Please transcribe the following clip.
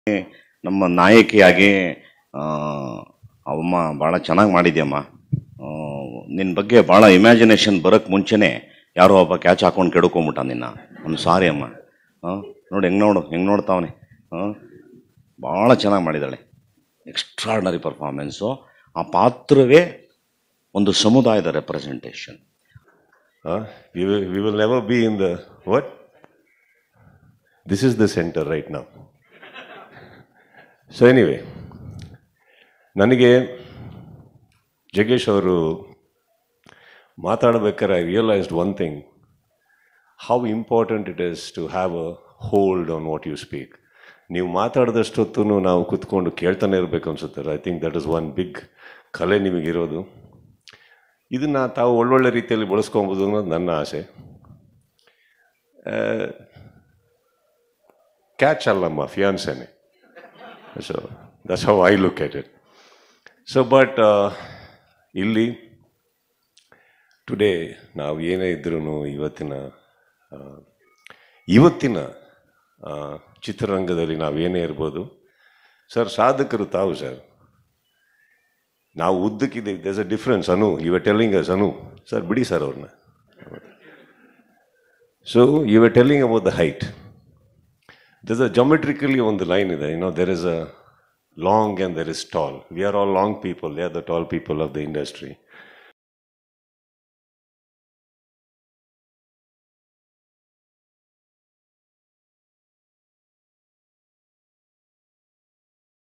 ನಮ್ಮ ನಾಯಕಿಯಾಗಿ ಆ, ಅವಮ್ಮ ಭಾಳ ಚೆನ್ನಾಗಿ ಮಾಡಿದ್ಯಮ್ಮ ನಿನ್ನ ಬಗ್ಗೆ ಭಾಳ ಇಮ್ಯಾಜಿನೇಷನ್ ಬರೋಕ್ಕೆ ಮುಂಚೆನೆ ಯಾರೋ ಒಬ್ಬ ಕ್ಯಾಚ್ ಹಾಕೊಂಡು ಕೆಡ್ಕೊಂಬಿಟ್ಟ ನಿನ್ನ ಒಂದು ಸಾರಿ ಅಮ್ಮ ಹಾಂ ನೋಡಿ ಹೆಂಗೆ ನೋಡು ಹೆಂಗೆ ನೋಡ್ತಾವನೆ ಹಾಂ ಭಾಳ ಚೆನ್ನಾಗಿ ಮಾಡಿದ್ದಾಳೆ ಎಕ್ಸ್ಟ್ರಾರ್ಡನರಿ ಪರ್ಫಾರ್ಮೆನ್ಸು ಆ ಪಾತ್ರವೇ ಒಂದು ಸಮುದಾಯದ representation Uh, we, will, we will never be in the what? This is the center right now. So anyway ನನಗೆ ಜಗೇಶ್ ಅವರು ಮಾತಾಡಬೇಕಾದ್ರೆ I realised one thing how important it is to have a hold on what you speak ನೀವು ಮಾತಾಡಿದಷ್ಟೊತ್ತು ನಾವು ಕುತ್ಕೊಂಡು ಕೇಳ್ತಾನೆ ಇರಬೇಕು ಅನ್ಸುತ್ತೆ I think that is one big ಕಲೆ ನಿಮಗಿರೋದು ಇದನ್ನ ತಾವು ಒಳ್ಳೊಳ್ಳೆ ರೀತಿಯಲ್ಲಿ ಬಳಸ್ಕೊಬೋದು ಅನ್ನೋದು ನನ್ನ ಆಸೆ ಕ್ಯಾಚ್ ಅಲ್ಲಮ್ಮ ಫಿಯಾನ್ಸೆನೆ so that's how I look at it so but ಇಲ್ಲಿ ಟುಡೇ ನಾವು ಏನೇ ಇದ್ರೂ ಇವತ್ತಿನ ಆ, ಇವತ್ತಿನ ಆ, ಚಿತ್ರರಂಗದಲ್ಲಿ ನಾವೇನೇ ಇರ್ಬೋದು ಸರ್ ಸಾಧಕರು ತಾವು ಸರ್ ನಾವು ಉದ್ದಕ್ಕಿದೆ ದೇಸ್ ಅ ಡಿಫ್ರೆನ್ಸ್ ಅನು ಯು ಆರ್ ಟೆಲ್ಲಿಂಗ್ ಅಸ್ ಅನು ಸರ್ ಬಿಡಿ ಸರ್ ಅವ್ರನ್ನ so you are telling about the height thus a geometrically ಒಂದು ಲೈನ್ ಇದೆ no there is a long and there is tall we are all long people they are the tall people of the industry